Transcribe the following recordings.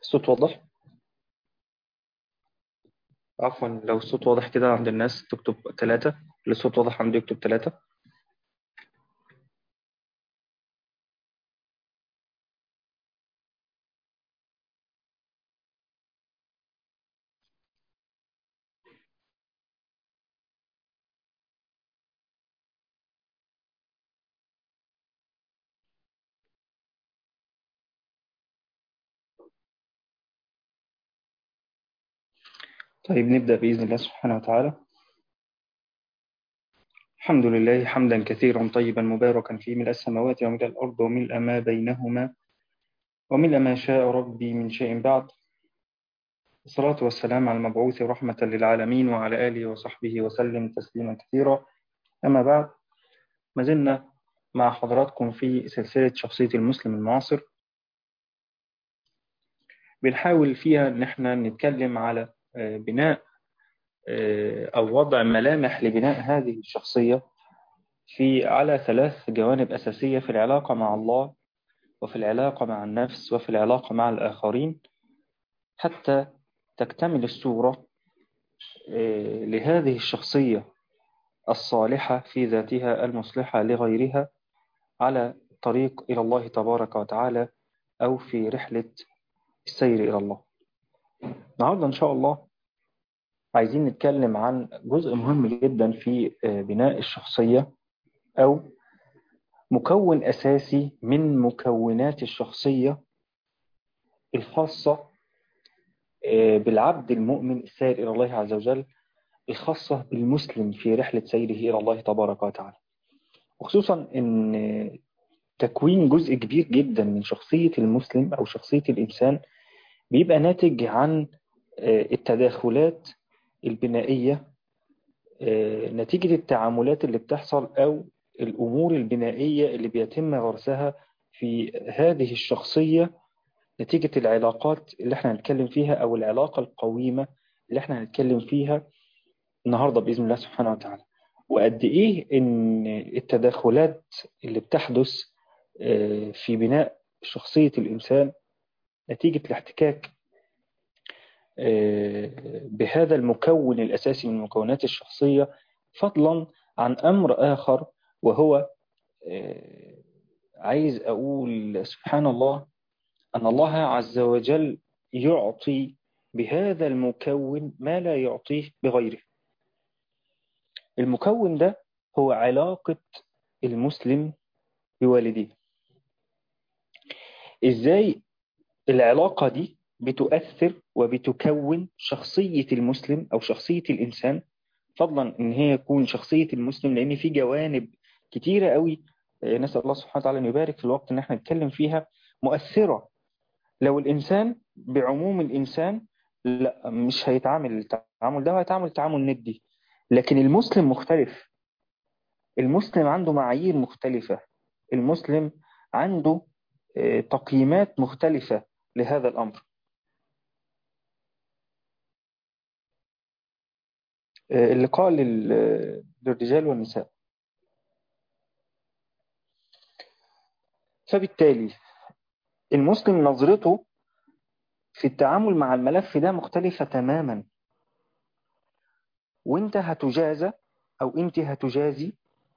الصوت واضح عفوا لو الصوت واضح كده عند الناس تكتب ثلاثة اللي الصوت واضح عنده يكتب ثلاثة طيب نبدأ بإذن الله سبحانه وتعالى الحمد لله حمدا كثيرا طيبا مباركا في ملء السماوات وملء الأرض وملء ما بينهما وملء ما شاء ربي من شيء بعد الصلاة والسلام على المبعوث رحمة للعالمين وعلى آله وصحبه وسلم تسليما كثيرا أما بعد ما زلنا مع حضراتكم في سلسلة شخصية المسلم المعاصر بنحاول فيها ان احنا نتكلم على بناء أو وضع ملامح لبناء هذه الشخصية في على ثلاث جوانب أساسية في العلاقة مع الله وفي العلاقة مع النفس وفي العلاقة مع الآخرين حتى تكتمل الصورة لهذه الشخصية الصالحة في ذاتها المصلحة لغيرها على الطريق إلى الله تبارك وتعالى أو في رحلة السير إلى الله النهاردة إن شاء الله عايزين نتكلم عن جزء مهم جدا في بناء الشخصية أو مكون أساسي من مكونات الشخصية الخاصة بالعبد المؤمن السائر إلى الله عز وجل الخاصة بالمسلم في رحلة سيره إلى الله تبارك وتعالى وخصوصا أن تكوين جزء كبير جدا من شخصية المسلم أو شخصية الإنسان بيبقى ناتج عن التداخلات البنائية نتيجة التعاملات اللي بتحصل أو الأمور البنائية اللي بيتم غرسها في هذه الشخصية نتيجة العلاقات اللي احنا هنتكلم فيها أو العلاقة القويمة اللي احنا هنتكلم فيها النهاردة بإذن الله سبحانه وتعالى وقد إيه إن التداخلات اللي بتحدث في بناء شخصية الإنسان نتيجة الاحتكاك بهذا المكون الأساسي من مكونات الشخصية فضلا عن أمر آخر وهو عايز أقول سبحان الله أن الله عز وجل يعطي بهذا المكون ما لا يعطيه بغيره المكون ده هو علاقة المسلم بوالديه إزاي العلاقة دي بتؤثر وبتكون شخصية المسلم أو شخصية الإنسان فضلا إن هي يكون شخصية المسلم لأن في جوانب كتيرة قوي نسأل الله سبحانه وتعالى أن يبارك في الوقت إن احنا نتكلم فيها مؤثرة لو الإنسان بعموم الإنسان لا مش هيتعامل التعامل ده هيتعامل تعامل ندي لكن المسلم مختلف المسلم عنده معايير مختلفة المسلم عنده تقييمات مختلفة لهذا الأمر اللقاء للرجال والنساء فبالتالي المسلم نظرته في التعامل مع الملف ده مختلفة تماما وانت هتجازى او انت هتجازي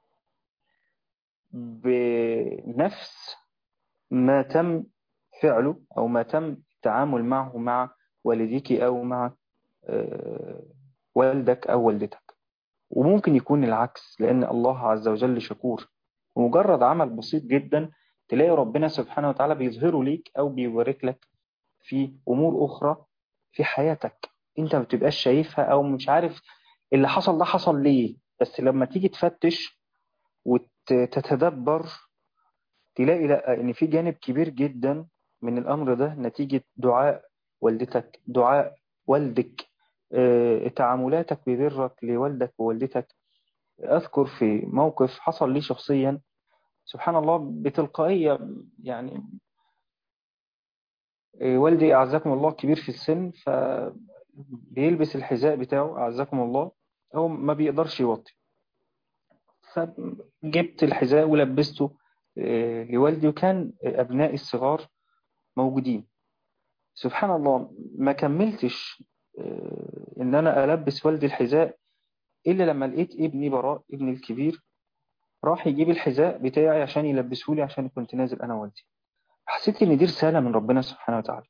بنفس ما تم فعله او ما تم التعامل معه مع والديك او مع والدك أو والدتك وممكن يكون العكس لأن الله عز وجل شكور ومجرد عمل بسيط جدا تلاقي ربنا سبحانه وتعالى بيظهره ليك أو بيوريك لك في أمور أخرى في حياتك أنت ما بتبقاش شايفها أو مش عارف اللي حصل ده حصل ليه بس لما تيجي تفتش وتتدبر تلاقي لا إن في جانب كبير جدا من الأمر ده نتيجة دعاء والدتك دعاء والدك تعاملاتك ببرك لوالدك ووالدتك أذكر في موقف حصل لي شخصيا سبحان الله بتلقائية يعني والدي أعزكم الله كبير في السن فبيلبس الحذاء بتاعه أعزكم الله هو ما بيقدرش يوطي فجبت الحذاء ولبسته لوالدي وكان أبنائي الصغار موجودين سبحان الله ما كملتش ان انا البس والدي الحذاء الا لما لقيت ابني براء ابني الكبير راح يجيب الحذاء بتاعي عشان يلبسه لي عشان كنت نازل انا والدي حسيت ان دي رسالة من ربنا سبحانه وتعالى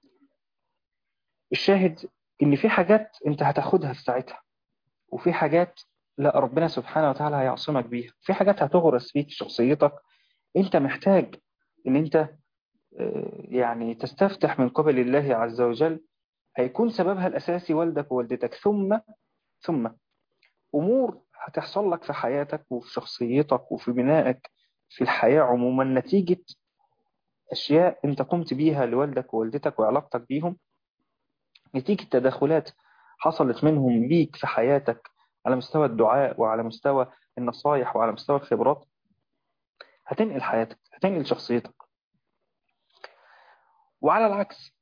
الشاهد ان في حاجات انت هتاخدها في ساعتها وفي حاجات لا ربنا سبحانه وتعالى هيعصمك بيها في حاجات هتغرس فيك شخصيتك انت محتاج ان انت يعني تستفتح من قبل الله عز وجل هيكون سببها الأساسي والدك ووالدتك ثم ثم أمور هتحصل لك في حياتك وفي شخصيتك وفي بنائك في الحياة عموما نتيجة أشياء أنت قمت بيها لوالدك ووالدتك وعلاقتك بيهم نتيجة تدخلات حصلت منهم ليك في حياتك على مستوى الدعاء وعلى مستوى النصايح وعلى مستوى الخبرات هتنقل حياتك هتنقل شخصيتك وعلى العكس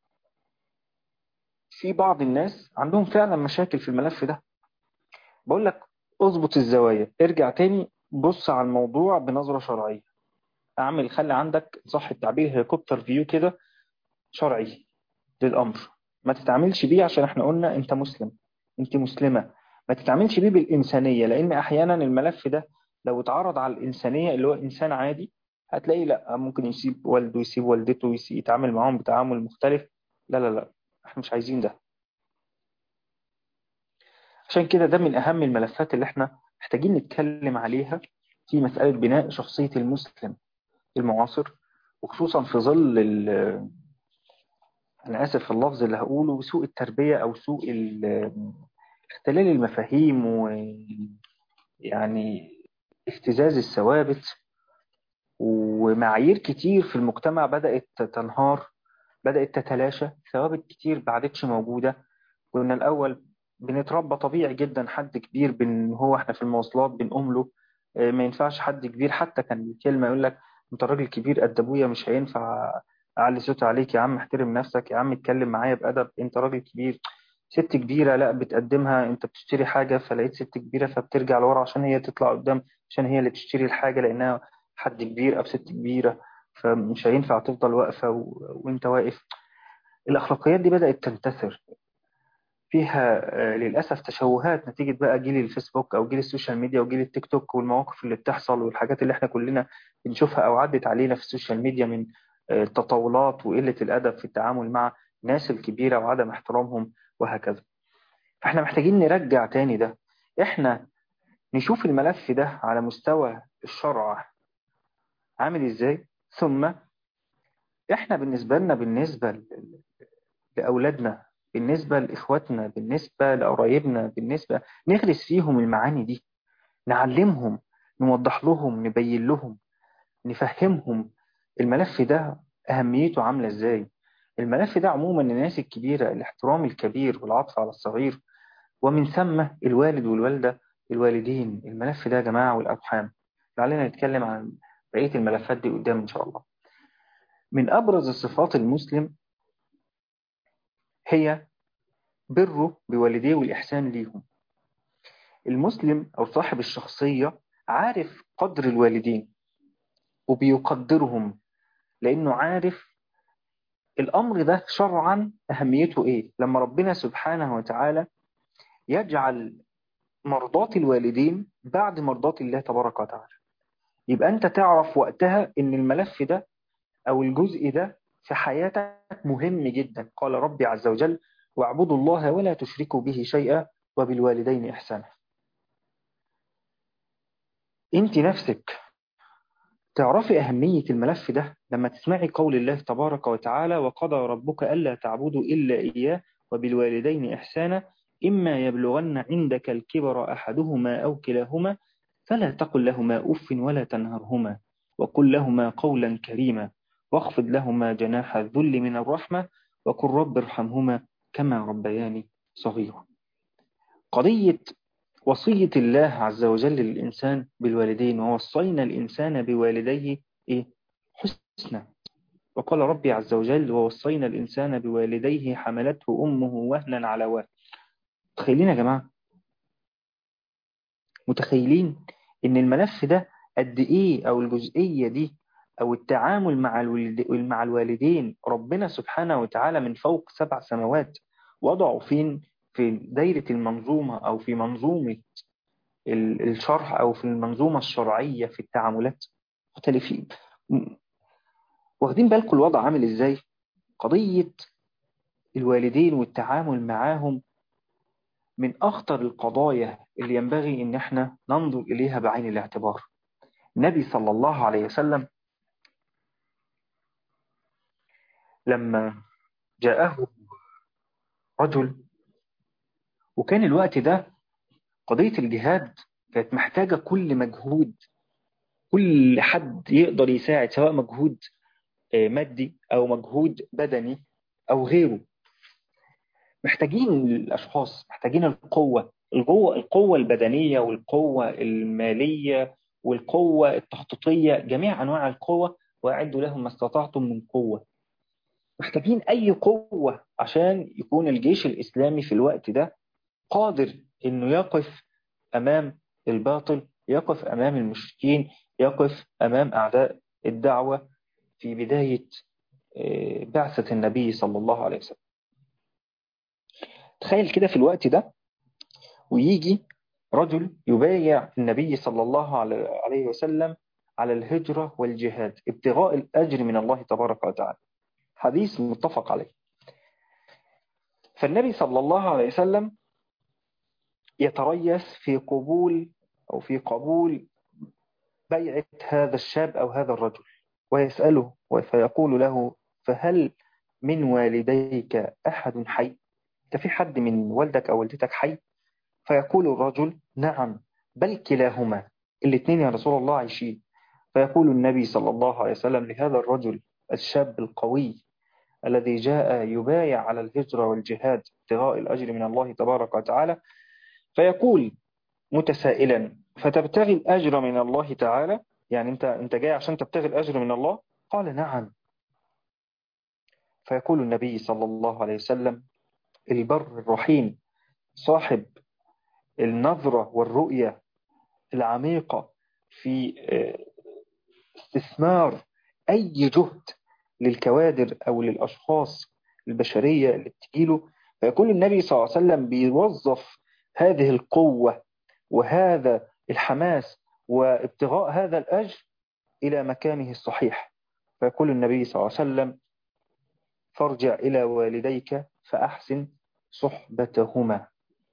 في بعض الناس عندهم فعلا مشاكل في الملف ده بقول لك اظبط الزوايا ارجع تاني بص على الموضوع بنظرة شرعية اعمل خلي عندك صح التعبير هليكوبتر فيو كده شرعي للأمر ما تتعاملش بيه عشان احنا قلنا انت مسلم انت مسلمة ما تتعاملش بيه بالإنسانية لأن أحيانا الملف ده لو اتعرض على الإنسانية اللي هو إنسان عادي هتلاقي لا ممكن يسيب والده يسيب والدته يتعامل معاهم بتعامل مختلف لا لا لا احنا مش عايزين ده عشان كده ده من أهم الملفات اللي احنا محتاجين نتكلم عليها في مسألة بناء شخصية المسلم المعاصر وخصوصا في ظل أنا آسف في اللفظ اللي هقوله سوء التربية أو سوء اختلال المفاهيم ويعني اهتزاز الثوابت ومعايير كتير في المجتمع بدأت تنهار بدأت تتلاشى ثوابت كتير بعدتش موجودة كنا الأول بنتربى طبيعي جدا حد كبير بن هو احنا في المواصلات بنقوم له ما ينفعش حد كبير حتى كان الكلمة يقول لك انت راجل كبير قد ابويا مش هينفع اعلي صوتي عليك يا عم احترم نفسك يا عم اتكلم معايا بأدب انت راجل كبير ست كبيرة لا بتقدمها انت بتشتري حاجة فلقيت ست كبيرة فبترجع لورا عشان هي تطلع قدام عشان هي اللي تشتري الحاجة لانها حد كبير او ست كبيرة فمش هينفع تفضل واقفة و... وانت واقف الاخلاقيات دي بدأت تنتثر فيها للأسف تشوهات نتيجة بقى جيل الفيسبوك أو جيل السوشيال ميديا وجيل التيك توك والمواقف اللي بتحصل والحاجات اللي احنا كلنا بنشوفها أو عدت علينا في السوشيال ميديا من التطاولات وقلة الأدب في التعامل مع الناس الكبيرة وعدم احترامهم وهكذا فاحنا محتاجين نرجع تاني ده احنا نشوف الملف ده على مستوى الشرع عامل ازاي ثم احنا بالنسبة لنا بالنسبة لأولادنا بالنسبة لإخواتنا بالنسبة لقرايبنا بالنسبة نغرس فيهم المعاني دي نعلمهم نوضح لهم نبين لهم نفهمهم الملف ده أهميته عاملة إزاي الملف ده عموما الناس الكبيرة الاحترام الكبير والعطف على الصغير ومن ثم الوالد والوالدة الوالدين الملف ده يا جماعة والأرحام لعلنا نتكلم عن بقية الملفات دي قدام إن شاء الله من أبرز الصفات المسلم هي بره بوالديه والإحسان ليهم المسلم أو صاحب الشخصية عارف قدر الوالدين وبيقدرهم لأنه عارف الأمر ده شرعا أهميته إيه لما ربنا سبحانه وتعالى يجعل مرضات الوالدين بعد مرضات الله تبارك وتعالى يبقى أنت تعرف وقتها إن الملف ده أو الجزء ده في حياتك مهم جدا قال ربي عز وجل واعبدوا الله ولا تشركوا به شيئا وبالوالدين إحسانا انت نفسك تعرفي أهمية الملف ده لما تسمعي قول الله تبارك وتعالى وقضى ربك ألا تعبدوا إلا إياه وبالوالدين إحسانا إما يبلغن عندك الكبر أحدهما أو كلاهما فلا تقل لهما أف ولا تنهرهما وقل لهما قولا كريما واخفض لهما جناح الذل من الرحمة وقل رب ارحمهما كما ربياني صغيرا قضية وصية الله عز وجل للإنسان بالوالدين ووصينا الإنسان بوالديه إيه؟ حسنا وقال ربي عز وجل ووصينا الإنسان بوالديه حملته أمه وهنا على وهن متخيلين يا جماعة متخيلين إن الملف ده قد إيه أو الجزئية دي أو التعامل مع مع الوالدين ربنا سبحانه وتعالى من فوق سبع سماوات وضعوا فين في دايرة المنظومة أو في منظومة الشرح أو في المنظومة الشرعية في التعاملات مختلفين واخدين بالكم الوضع عامل إزاي قضية الوالدين والتعامل معاهم من أخطر القضايا اللي ينبغي إن احنا ننظر إليها بعين الاعتبار النبي صلى الله عليه وسلم لما جاءه رجل وكان الوقت ده قضية الجهاد كانت محتاجة كل مجهود كل حد يقدر يساعد سواء مجهود مادي أو مجهود بدني أو غيره محتاجين الأشخاص محتاجين القوة القوة, القوة البدنية والقوة المالية والقوة التخطيطية جميع أنواع القوة وأعدوا لهم ما استطعتم من قوة محتاجين أي قوة عشان يكون الجيش الإسلامي في الوقت ده قادر إنه يقف أمام الباطل يقف أمام المشركين يقف أمام أعداء الدعوة في بداية بعثة النبي صلى الله عليه وسلم تخيل كده في الوقت ده ويجي رجل يبايع النبي صلى الله عليه وسلم على الهجرة والجهاد ابتغاء الأجر من الله تبارك وتعالى حديث متفق عليه فالنبي صلى الله عليه وسلم يتريث في قبول أو في قبول بيعة هذا الشاب أو هذا الرجل ويسأله فيقول له فهل من والديك أحد حي أنت في حد من والدك أو والدتك حي فيقول الرجل نعم بل كلاهما الاثنين يا رسول الله عايشين فيقول النبي صلى الله عليه وسلم لهذا الرجل الشاب القوي الذي جاء يبايع على الهجرة والجهاد ابتغاء الأجر من الله تبارك وتعالى فيقول متسائلا فتبتغي الأجر من الله تعالى يعني أنت, أنت جاي عشان تبتغي الأجر من الله قال نعم فيقول النبي صلى الله عليه وسلم البر الرحيم صاحب النظرة والرؤية العميقة في استثمار أي جهد للكوادر أو للأشخاص البشرية اللي بتجيله فيقول النبي صلى الله عليه وسلم بيوظف هذه القوة وهذا الحماس وابتغاء هذا الأجر إلى مكانه الصحيح فيقول النبي صلى الله عليه وسلم فارجع إلى والديك فأحسن صحبتهما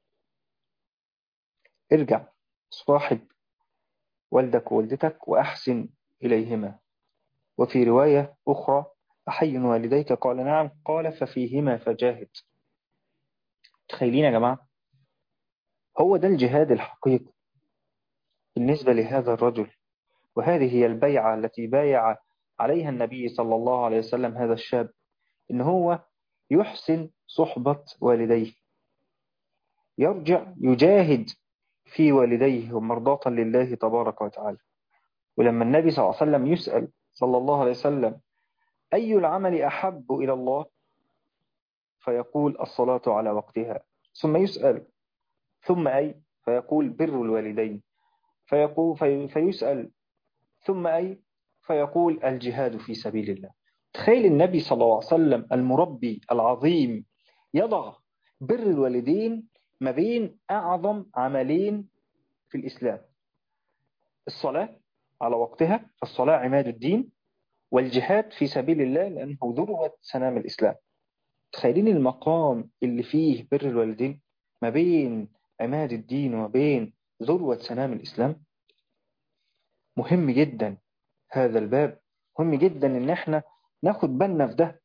ارجع صاحب والدك ووالدتك وأحسن إليهما وفي رواية أخرى أحي والديك قال نعم قال ففيهما فجاهد تخيلين يا جماعة هو ده الجهاد الحقيقي بالنسبة لهذا الرجل وهذه هي البيعة التي بايع عليها النبي صلى الله عليه وسلم هذا الشاب إن هو يحسن صحبة والديه يرجع يجاهد في والديه ومرضاة لله تبارك وتعالى ولما النبي صلى الله عليه وسلم يسأل صلى الله عليه وسلم أي العمل أحب إلى الله فيقول الصلاة على وقتها ثم يسأل ثم أي فيقول بر الوالدين فيقول في فيسأل ثم أي فيقول الجهاد في سبيل الله تخيل النبي صلى الله عليه وسلم المربي العظيم يضع بر الوالدين ما بين أعظم عملين في الإسلام الصلاة على وقتها الصلاة عماد الدين والجهاد في سبيل الله لأنه ذروة سنام الإسلام تخيلين المقام اللي فيه بر الوالدين ما بين عماد الدين وما بين ذروة سنام الإسلام مهم جدا هذا الباب مهم جدا ان احنا ناخد بالنا في ده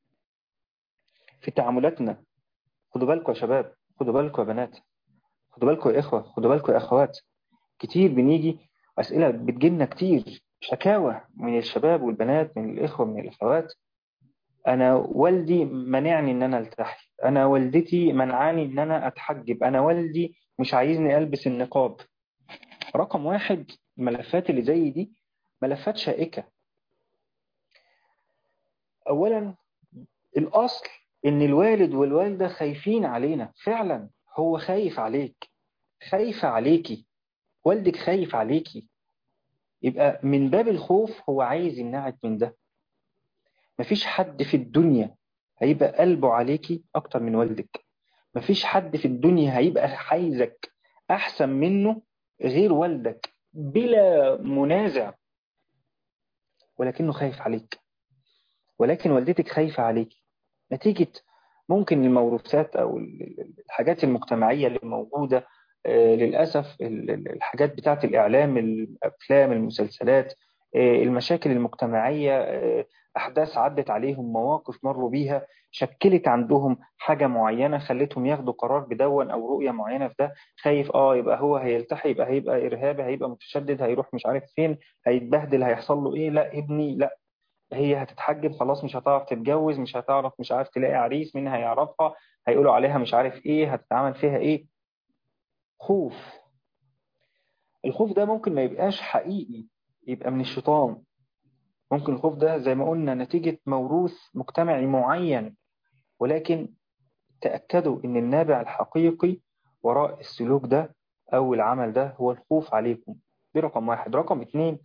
في تعاملاتنا خدوا بالكم يا شباب خدوا بالكم يا بنات خدوا بالكم يا إخوة خدوا بالكم يا أخوات كتير بنيجي أسئلة بتجيلنا كتير شكاوى من الشباب والبنات من الإخوة من الأخوات أنا والدي منعني إن أنا التحي أنا والدتي منعاني إن أنا أتحجب أنا والدي مش عايزني ألبس النقاب رقم واحد الملفات اللي زي دي ملفات شائكة أولا الأصل إن الوالد والوالدة خايفين علينا فعلا هو خايف عليك خايف عليكي والدك خايف عليكي يبقى من باب الخوف هو عايز يمنعك من ده مفيش حد في الدنيا هيبقى قلبه عليكي أكتر من والدك مفيش حد في الدنيا هيبقى عايزك أحسن منه غير والدك بلا منازع ولكنه خايف عليك ولكن والدتك خايفة عليك نتيجة ممكن الموروثات أو الحاجات المجتمعية اللي موجودة للأسف الحاجات بتاعت الإعلام الأفلام المسلسلات المشاكل المجتمعية أحداث عدت عليهم مواقف مروا بيها شكلت عندهم حاجة معينة خلتهم ياخدوا قرار بدون أو رؤية معينة في ده خايف آه يبقى هو هيلتحي يبقى هيبقى إرهابي هيبقى متشدد هيروح مش عارف فين هيتبهدل هيحصل له إيه لا ابني لا هي هتتحجب خلاص مش هتعرف تتجوز مش هتعرف مش عارف تلاقي عريس مين هيعرفها هيقولوا عليها مش عارف ايه هتتعامل فيها ايه خوف الخوف ده ممكن ما يبقاش حقيقي يبقى من الشيطان ممكن الخوف ده زي ما قلنا نتيجة موروث مجتمعي معين ولكن تأكدوا ان النابع الحقيقي وراء السلوك ده او العمل ده هو الخوف عليكم دي رقم واحد رقم اتنين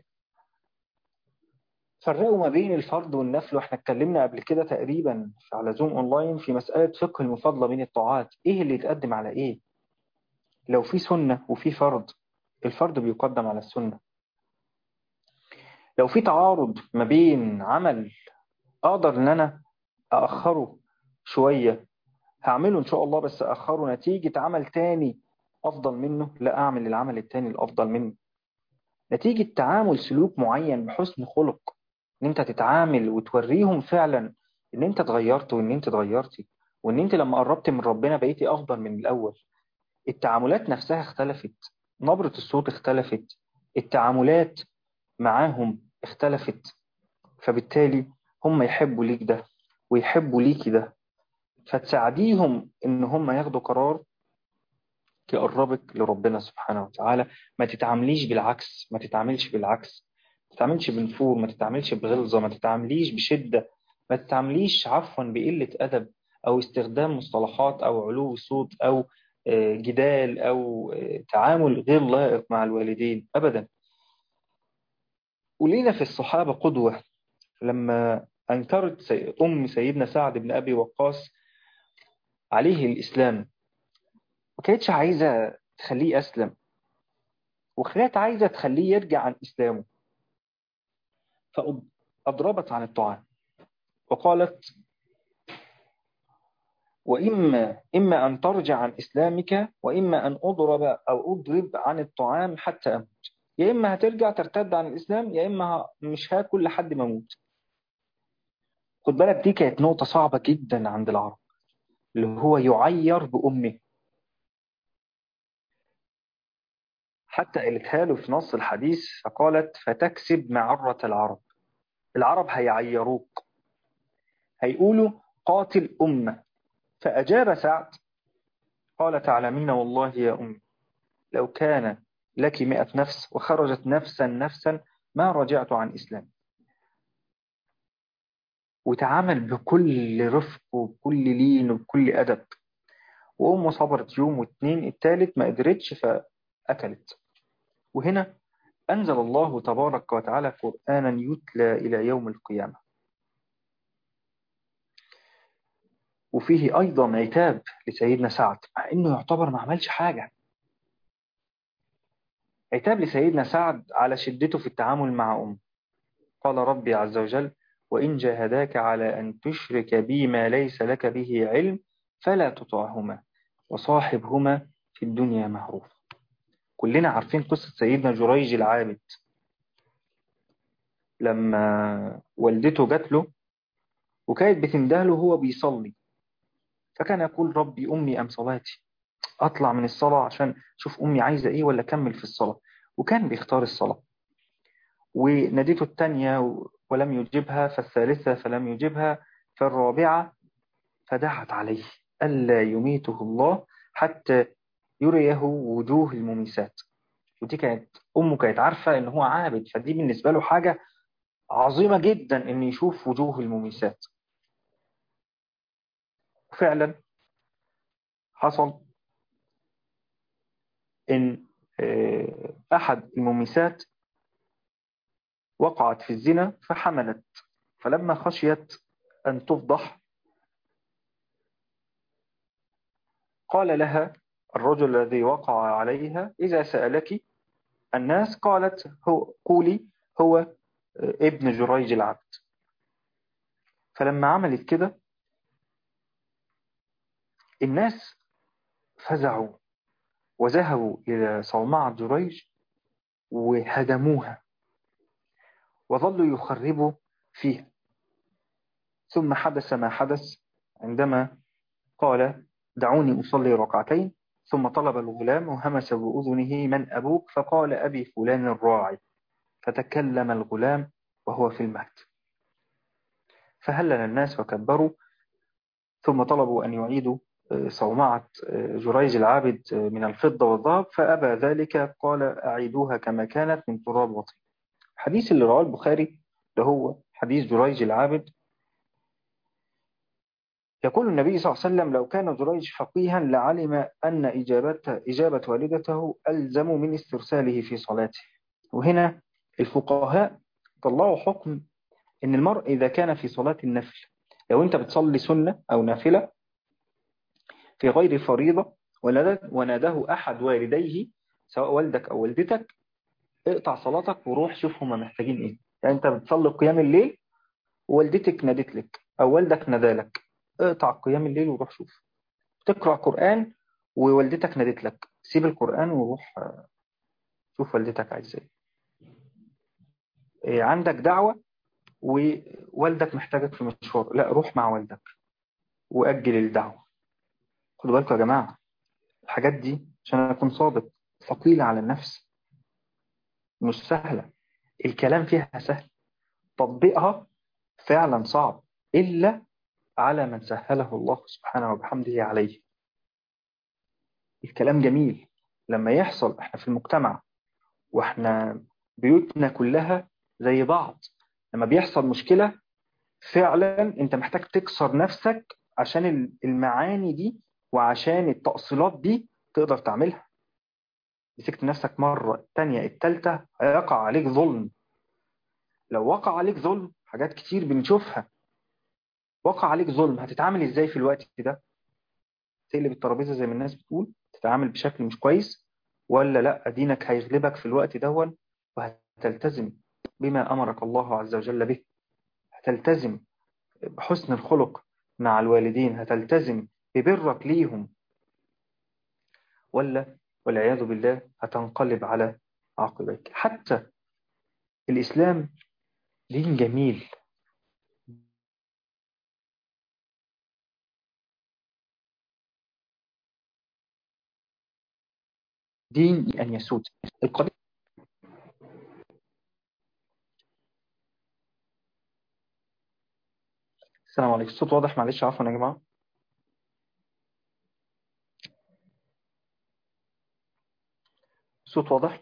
فرقوا ما بين الفرض والنفل واحنا اتكلمنا قبل كده تقريبا على زوم اونلاين في مسألة فقه المفاضلة بين الطاعات ايه اللي يتقدم على ايه لو في سنة وفي فرض الفرض بيقدم على السنة لو في تعارض ما بين عمل اقدر ان انا اخره شوية هعمله ان شاء الله بس اخره نتيجة عمل تاني افضل منه لا اعمل العمل التاني الافضل منه نتيجة تعامل سلوك معين بحسن خلق ان انت تتعامل وتوريهم فعلا ان انت اتغيرت وان انت اتغيرتي وان انت لما قربت من ربنا بقيتي افضل من الاول التعاملات نفسها اختلفت نبرة الصوت اختلفت التعاملات معاهم اختلفت فبالتالي هم يحبوا ليك ده ويحبوا ليكي ده فتساعديهم ان هم ياخدوا قرار يقربك لربنا سبحانه وتعالى ما تتعامليش بالعكس ما تتعاملش بالعكس ما تتعاملش بنفور ما تتعاملش بغلظة ما تتعامليش بشدة ما تتعامليش عفوا بقلة أدب أو استخدام مصطلحات أو علو صوت أو جدال أو تعامل غير لائق مع الوالدين أبدا ولينا في الصحابة قدوة لما أنكرت أم سيدنا سعد بن أبي وقاص عليه الإسلام ما كانتش عايزة تخليه أسلم وكانت عايزة تخليه يرجع عن إسلامه فأضربت عن الطعام وقالت وإما إما أن ترجع عن إسلامك وإما أن أضرب أو أضرب عن الطعام حتى أموت يا إما هترجع ترتد عن الإسلام يا إما مش هاكل لحد ما أموت خد بالك دي كانت نقطة صعبة جدا عند العرب اللي هو يعير بأمه حتى قالتها له في نص الحديث فقالت فتكسب معرة العرب العرب هيعيروك هيقولوا قاتل أمة فأجاب سعد قال تعلمين والله يا أمي لو كان لك مئة نفس وخرجت نفسا نفسا ما رجعت عن إسلام وتعامل بكل رفق وبكل لين وبكل أدب وأمه صبرت يوم واثنين الثالث ما قدرتش فأكلت وهنا أنزل الله تبارك وتعالى قرآنا يتلى إلى يوم القيامة وفيه أيضا عتاب لسيدنا سعد مع أنه يعتبر ما عملش حاجة عتاب لسيدنا سعد على شدته في التعامل مع أمه قال ربي عز وجل وإن جاهداك على أن تشرك بي ما ليس لك به علم فلا تطعهما وصاحبهما في الدنيا معروف كلنا عارفين قصة سيدنا جريج العابد لما والدته جات له وكانت بتندهله وهو بيصلي فكان يقول ربي أمي أم صلاتي أطلع من الصلاة عشان شوف أمي عايزة إيه ولا أكمل في الصلاة وكان بيختار الصلاة وناديته الثانية ولم يجبها فالثالثة فلم يجبها فالرابعة فدعت عليه ألا يميته الله حتى يريه وجوه المميسات ودي كانت أمه كانت عارفة إن هو عابد فدي بالنسبة له حاجة عظيمة جدا إن يشوف وجوه المميسات وفعلا حصل إن أحد المميسات وقعت في الزنا فحملت فلما خشيت أن تفضح قال لها الرجل الذي وقع عليها إذا سألك الناس قالت هو قولي هو ابن جريج العبد فلما عملت كده الناس فزعوا وذهبوا إلى صومعة جريج وهدموها وظلوا يخربوا فيها ثم حدث ما حدث عندما قال دعوني أصلي ركعتين ثم طلب الغلام وهمس بأذنه من أبوك فقال أبي فلان الراعي فتكلم الغلام وهو في المهد فهلل الناس وكبروا ثم طلبوا أن يعيدوا صومعة جريج العابد من الفضة والذهب فأبى ذلك قال أعيدوها كما كانت من تراب وطين الحديث اللي رواه البخاري اللي هو حديث جريج العابد يقول النبي صلى الله عليه وسلم لو كان جريج فقيها لعلم أن إجابة, إجابة والدته ألزم من استرساله في صلاته وهنا الفقهاء طلعوا حكم إن المرء إذا كان في صلاة النفل لو أنت بتصلي سنة أو نافلة في غير فريضة وناداه أحد والديه سواء والدك أو والدتك اقطع صلاتك وروح شوف هما محتاجين إيه يعني أنت بتصلي قيام الليل ووالدتك نادت لك أو والدك نادالك اقطع قيام الليل وروح شوف تقرأ قرآن ووالدتك نادت لك سيب القرآن وروح شوف والدتك عايزة ايه عندك دعوة ووالدك محتاجك في مشوار لا روح مع والدك وأجل الدعوة خدوا بالكم يا جماعة الحاجات دي عشان أكون صادق ثقيلة على النفس مش سهلة الكلام فيها سهل تطبيقها فعلا صعب إلا على من سهله الله سبحانه وبحمده عليه الكلام جميل لما يحصل احنا في المجتمع واحنا بيوتنا كلها زي بعض لما بيحصل مشكلة فعلا انت محتاج تكسر نفسك عشان المعاني دي وعشان التأصيلات دي تقدر تعملها مسكت نفسك مرة التانية التالتة هيقع عليك ظلم لو وقع عليك ظلم حاجات كتير بنشوفها وقع عليك ظلم هتتعامل ازاي في الوقت ده تقلب الترابيزة زي ما الناس بتقول تتعامل بشكل مش كويس ولا لا دينك هيغلبك في الوقت دون وهتلتزم بما أمرك الله عز وجل به هتلتزم بحسن الخلق مع الوالدين هتلتزم ببرك ليهم ولا والعياذ بالله هتنقلب على عقبيك حتى الإسلام دين جميل دين أن يسود القضية السلام عليكم الصوت واضح معلش عفوا يا جماعة الصوت واضح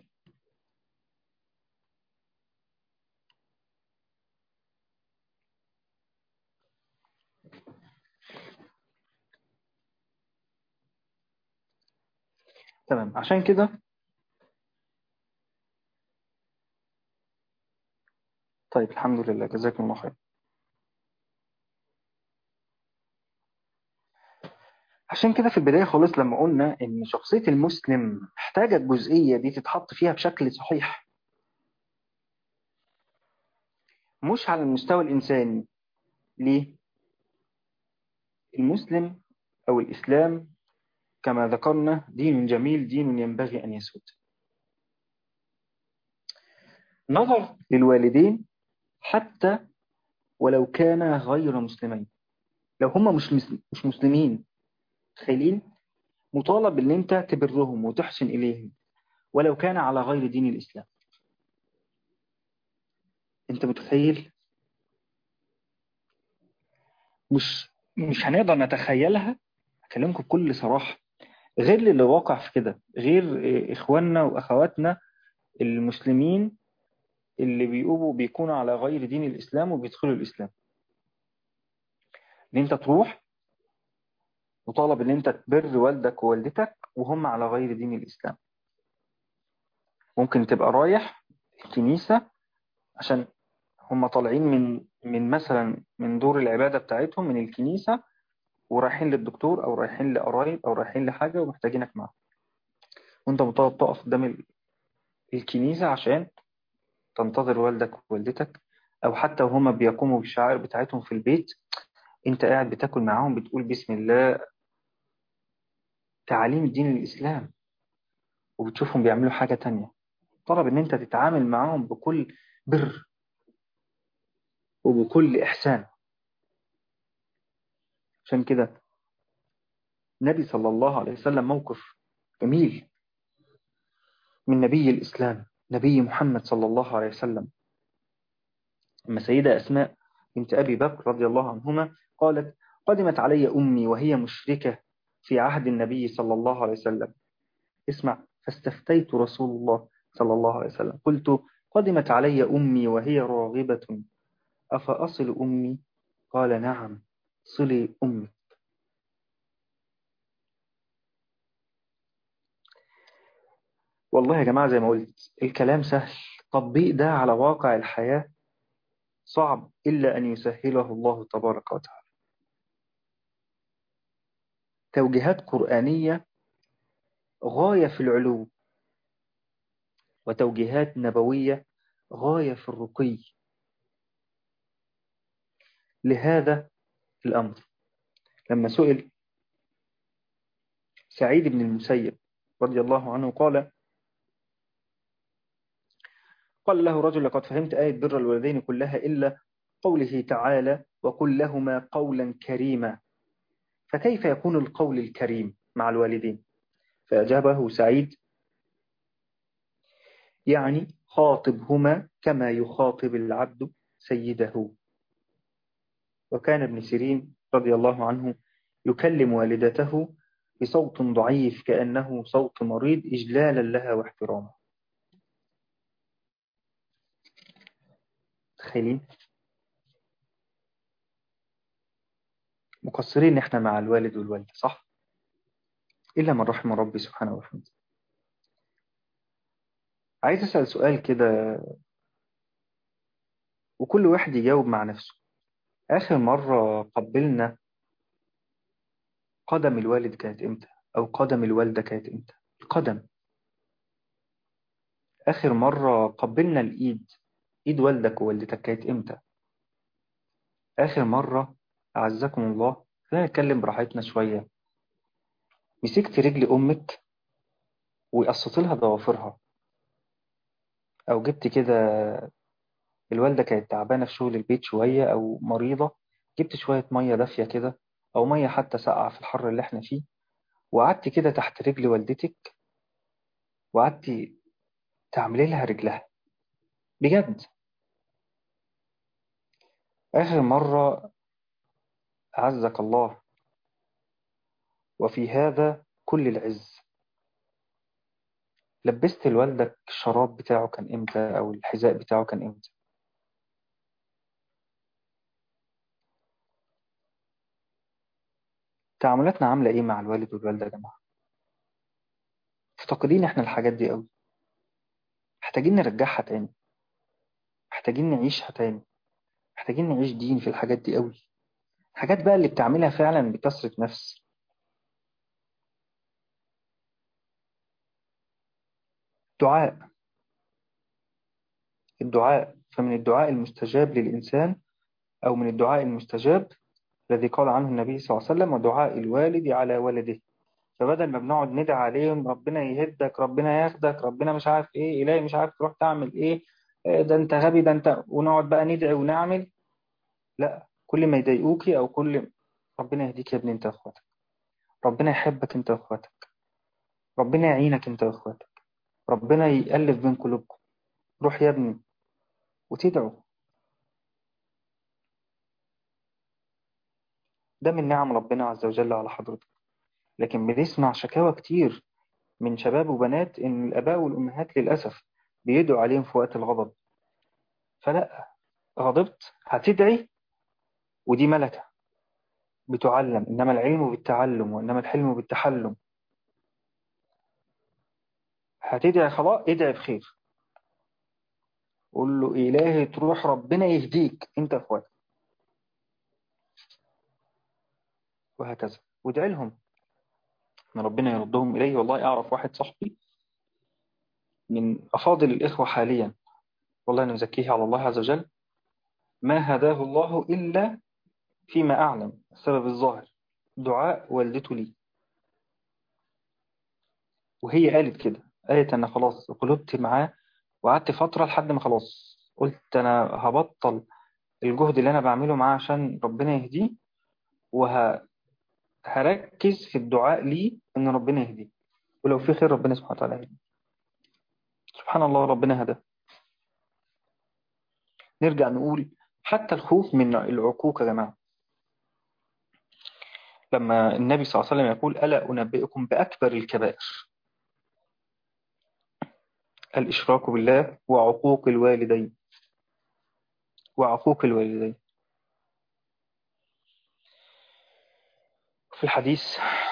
تمام عشان كده طيب الحمد لله جزاكم الله خير عشان كده في البداية خالص لما قلنا إن شخصية المسلم محتاجة الجزئية دي تتحط فيها بشكل صحيح مش على المستوى الإنساني ليه؟ المسلم أو الإسلام كما ذكرنا دين جميل دين ينبغي أن يسود نظر للوالدين حتى ولو كانا غير مسلمين لو هم مش مش مسلمين تخيلين مطالب ان انت تبرهم وتحسن اليهم ولو كان على غير دين الاسلام انت متخيل مش مش هنقدر نتخيلها اكلمكم بكل صراحه غير اللي واقع في كده غير اخواننا واخواتنا المسلمين اللي بيقوموا بيكونوا على غير دين الاسلام وبيدخلوا الاسلام ان انت تروح وطالب ان انت تبر والدك ووالدتك وهم على غير دين الاسلام ممكن تبقى رايح الكنيسة عشان هم طالعين من من مثلا من دور العبادة بتاعتهم من الكنيسة ورايحين للدكتور أو رايحين لقرايب أو رايحين لحاجة ومحتاجينك معاهم وانت مطالب تقف قدام الكنيسة عشان تنتظر والدك ووالدتك أو حتى وهم بيقوموا بالشعائر بتاعتهم في البيت انت قاعد بتاكل معاهم بتقول بسم الله تعاليم الدين الإسلام وبتشوفهم بيعملوا حاجة تانية طلب ان انت تتعامل معاهم بكل بر وبكل إحسان عشان كده النبي صلى الله عليه وسلم موقف جميل من نبي الإسلام نبي محمد صلى الله عليه وسلم أما سيدة أسماء بنت أبي بكر رضي الله عنهما قالت قدمت علي أمي وهي مشركة في عهد النبي صلى الله عليه وسلم اسمع فاستفتيت رسول الله صلى الله عليه وسلم قلت قدمت علي أمي وهي راغبة أفأصل أمي قال نعم صلي أمك والله يا جماعة زي ما قلت الكلام سهل تطبيق ده على واقع الحياة صعب إلا أن يسهله الله تبارك وتعالى توجيهات قرآنية غاية في العلو وتوجيهات نبوية غاية في الرقي لهذا الأمر لما سئل سعيد بن المسيب رضي الله عنه قال قال له رجل لقد فهمت آية بر الوالدين كلها إلا قوله تعالى وقل لهما قولا كريما فكيف يكون القول الكريم مع الوالدين فأجابه سعيد يعني خاطبهما كما يخاطب العبد سيده وكان ابن سيرين رضي الله عنه يكلم والدته بصوت ضعيف كأنه صوت مريض إجلالا لها واحتراما تخيلين مقصرين احنا مع الوالد والوالدة صح إلا من رحم ربي سبحانه وتعالى عايز أسأل سؤال كده وكل واحد يجاوب مع نفسه آخر مرة قبلنا قدم الوالد كانت إمتى أو قدم الوالدة كانت إمتى القدم آخر مرة قبلنا الإيد إيد والدك ووالدتك كانت إمتى آخر مرة أعزكم الله خلينا نتكلم براحتنا شوية مسكت رجل أمك وقصت لها ضوافرها أو جبت كده الوالدة كانت تعبانة في شغل البيت شوية أو مريضة جبت شوية مية دافية كده أو مية حتى ساقعة في الحر اللي احنا فيه وقعدت كده تحت رجل والدتك وقعدت تعملي لها رجلها بجد آخر مرة أعزك الله وفي هذا كل العز لبست لوالدك الشراب بتاعه كان إمتى أو الحذاء بتاعه كان إمتى تعاملاتنا عاملة إيه مع الوالد والوالدة يا جماعة مفتقدين إحنا الحاجات دي قوي محتاجين نرجعها تاني محتاجين نعيشها تاني محتاجين نعيش دين في الحاجات دي قوي الحاجات بقى اللي بتعملها فعلا بكسرة نفس دعاء الدعاء فمن الدعاء المستجاب للإنسان أو من الدعاء المستجاب الذي قال عنه النبي صلى الله عليه وسلم ودعاء الوالد على ولده فبدل ما بنقعد ندعي عليهم ربنا يهدك ربنا ياخدك ربنا مش عارف ايه إلهي مش عارف تروح تعمل ايه ده انت غبي ده انت ونقعد بقى ندعي ونعمل لا كل ما يضايقوكي او كل ربنا يهديك يا ابني انت واخواتك ربنا يحبك انت واخواتك ربنا يعينك انت واخواتك ربنا يألف بين قلوبكم روح يا ابني وتدعو ده من نعم ربنا عز وجل على حضرتك لكن بنسمع شكاوى كتير من شباب وبنات ان الاباء والامهات للاسف بيدعوا عليهم في وقت الغضب فلا غضبت هتدعي ودي ملكة بتعلم إنما العلم بالتعلم وإنما الحلم بالتحلم هتدعي خلاص ادعي بخير قول له إلهي تروح ربنا يهديك انت اخواتك وهكذا وادعي لهم ان ربنا يردهم إليه والله أعرف واحد صاحبي من أفاضل الإخوة حاليا والله نزكيه على الله عز وجل ما هداه الله إلا فيما أعلم السبب الظاهر دعاء والدته لي وهي قالت كده قالت أنا خلاص قلبت معاه وقعدت فترة لحد ما خلاص قلت أنا هبطل الجهد اللي أنا بعمله معاه عشان ربنا يهديه وهركز في الدعاء لي إن ربنا يهديه ولو في خير ربنا سبحانه وتعالى يهديه سبحان الله ربنا هداه نرجع نقول حتى الخوف من العقوق يا جماعة لما النبي صلى الله عليه وسلم يقول ألا أنبئكم بأكبر الكبائر الإشراك بالله وعقوق الوالدين وعقوق الوالدين في الحديث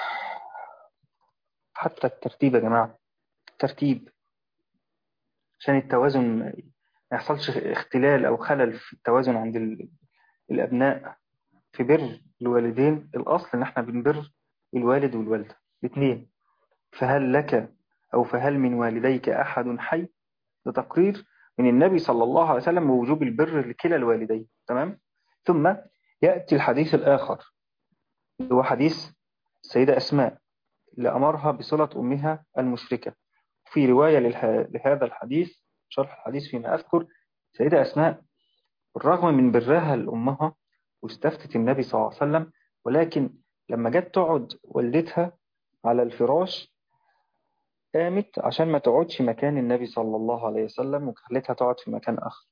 حتى الترتيب يا جماعة الترتيب عشان التوازن ما يحصلش اختلال أو خلل في التوازن عند الأبناء في بر الوالدين الأصل إن احنا بنبر الوالد والوالدة الاثنين فهل لك أو فهل من والديك أحد حي ده تقرير من النبي صلى الله عليه وسلم بوجوب البر لكلا الوالدين تمام ثم يأتي الحديث الآخر هو حديث السيدة أسماء اللي أمرها بصلة أمها المشركة في رواية لهذا الحديث شرح الحديث فيما أذكر سيدة أسماء بالرغم من برها لأمها واستفتت النبي صلى الله عليه وسلم ولكن لما جت تقعد والدتها على الفراش قامت عشان ما تقعدش مكان النبي صلى الله عليه وسلم وخلتها تقعد في مكان آخر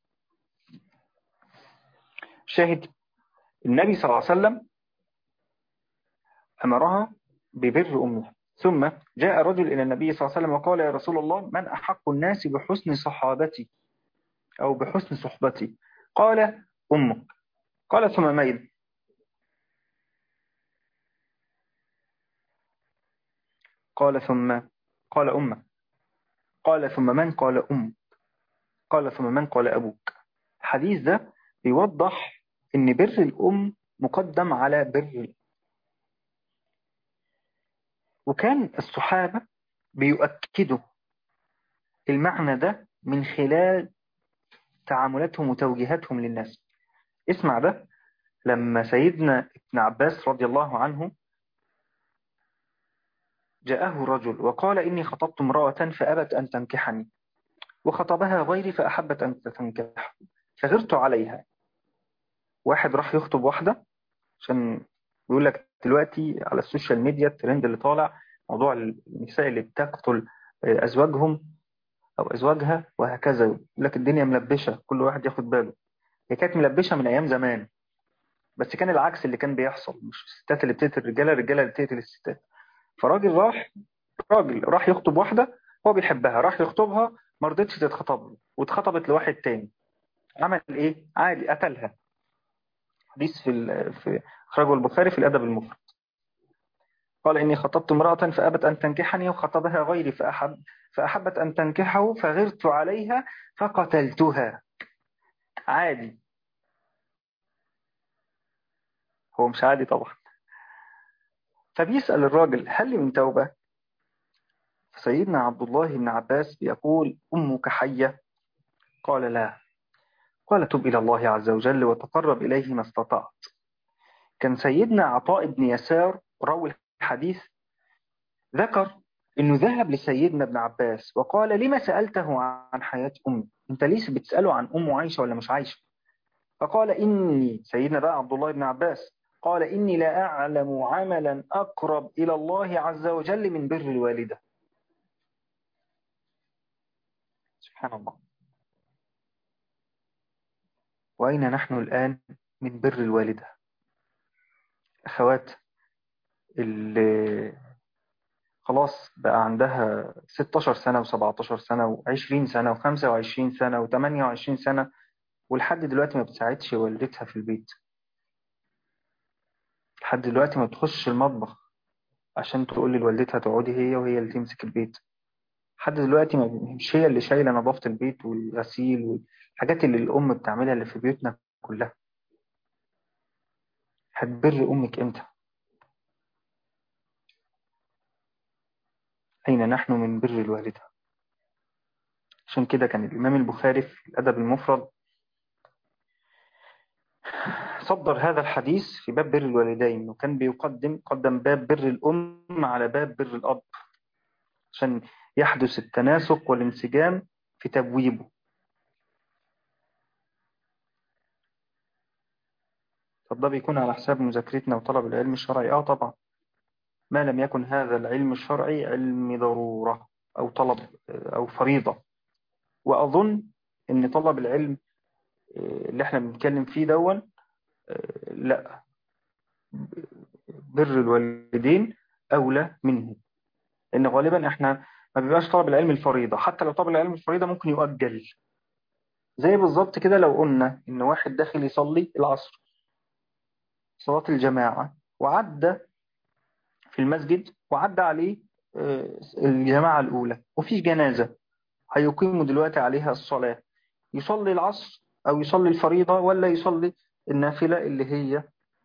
شاهد النبي صلى الله عليه وسلم أمرها ببر أمها ثم جاء رجل إلى النبي صلى الله عليه وسلم وقال يا رسول الله من أحق الناس بحسن صحابتي أو بحسن صحبتي قال أمك قال ثم مين قال ثم قال أمك قال ثم من قال أم قال ثم من قال أبوك الحديث ده بيوضح ان بر الأم مقدم على بر الأم وكان الصحابة بيؤكدوا المعنى ده من خلال تعاملاتهم وتوجيهاتهم للناس اسمع ده لما سيدنا ابن عباس رضي الله عنه جاءه رجل وقال إني خطبت امرأة فأبت أن تنكحني وخطبها غيري فأحبت أن تنكح فغرت عليها واحد راح يخطب واحدة عشان بيقول لك دلوقتي على السوشيال ميديا الترند اللي طالع موضوع النساء اللي بتقتل أزواجهم أو أزواجها وهكذا يقول لك الدنيا ملبشة كل واحد ياخد باله هي كانت ملبشة من أيام زمان بس كان العكس اللي كان بيحصل مش الستات اللي بتقتل الرجالة الرجالة اللي بتقتل الستات فراجل راح راجل راح يخطب واحدة هو بيحبها راح يخطبها ما رضتش تتخطب له واتخطبت لواحد تاني عمل ايه عادي قتلها حديث في ال... في اخرجه البخاري في الادب المفرد قال اني خطبت امرأة فابت ان تنكحني وخطبها غيري فاحب فاحبت ان تنكحه فغرت عليها فقتلتها عادي هو مش عادي طبعا فبيسأل الراجل هل لي من توبة سيدنا عبد الله بن عباس بيقول أمك حية قال لا قال تب إلى الله عز وجل وتقرب إليه ما استطعت كان سيدنا عطاء بن يسار راوي الحديث ذكر أنه ذهب لسيدنا ابن عباس وقال لما سألته عن حياة أمي أنت ليس بتسأله عن أمه عايشة ولا مش عايشة فقال إني سيدنا بقى عبد الله بن عباس قال إني لا أعلم عملا أقرب إلى الله عز وجل من بر الوالدة سبحان الله وأين نحن الآن من بر الوالدة أخوات اللي خلاص بقى عندها 16 سنة و17 سنة و20 سنة و25 سنة و28 سنة ولحد دلوقتي ما بتساعدش والدتها في البيت لحد دلوقتي ما بتخش المطبخ عشان تقول لوالدتها تقعدي هي وهي اللي تمسك البيت حد دلوقتي مش هي اللي شايلة نظافة البيت والغسيل والحاجات اللي الأم بتعملها اللي في بيوتنا كلها هتبر أمك إمتى أين نحن من بر الوالدة عشان كده كان الإمام البخاري في الأدب المفرد صدر هذا الحديث في باب بر الوالدين وكان بيقدم قدم باب بر الأم على باب بر الأب عشان يحدث التناسق والانسجام في تبويبه طب ده بيكون على حساب مذاكرتنا وطلب العلم الشرعي اه طبعا ما لم يكن هذا العلم الشرعي علم ضرورة أو طلب أو فريضة وأظن أن طلب العلم اللي احنا بنتكلم فيه دون لا بر الوالدين أولى منه لأن غالبا احنا ما بيبقاش طلب العلم الفريضة حتى لو طلب العلم الفريضة ممكن يؤجل زي بالظبط كده لو قلنا إن واحد داخل يصلي العصر صلاة الجماعة وعدى في المسجد وعدى عليه الجماعة الأولى وفي جنازة هيقيموا دلوقتي عليها الصلاة يصلي العصر أو يصلي الفريضة ولا يصلي النافلة اللي هي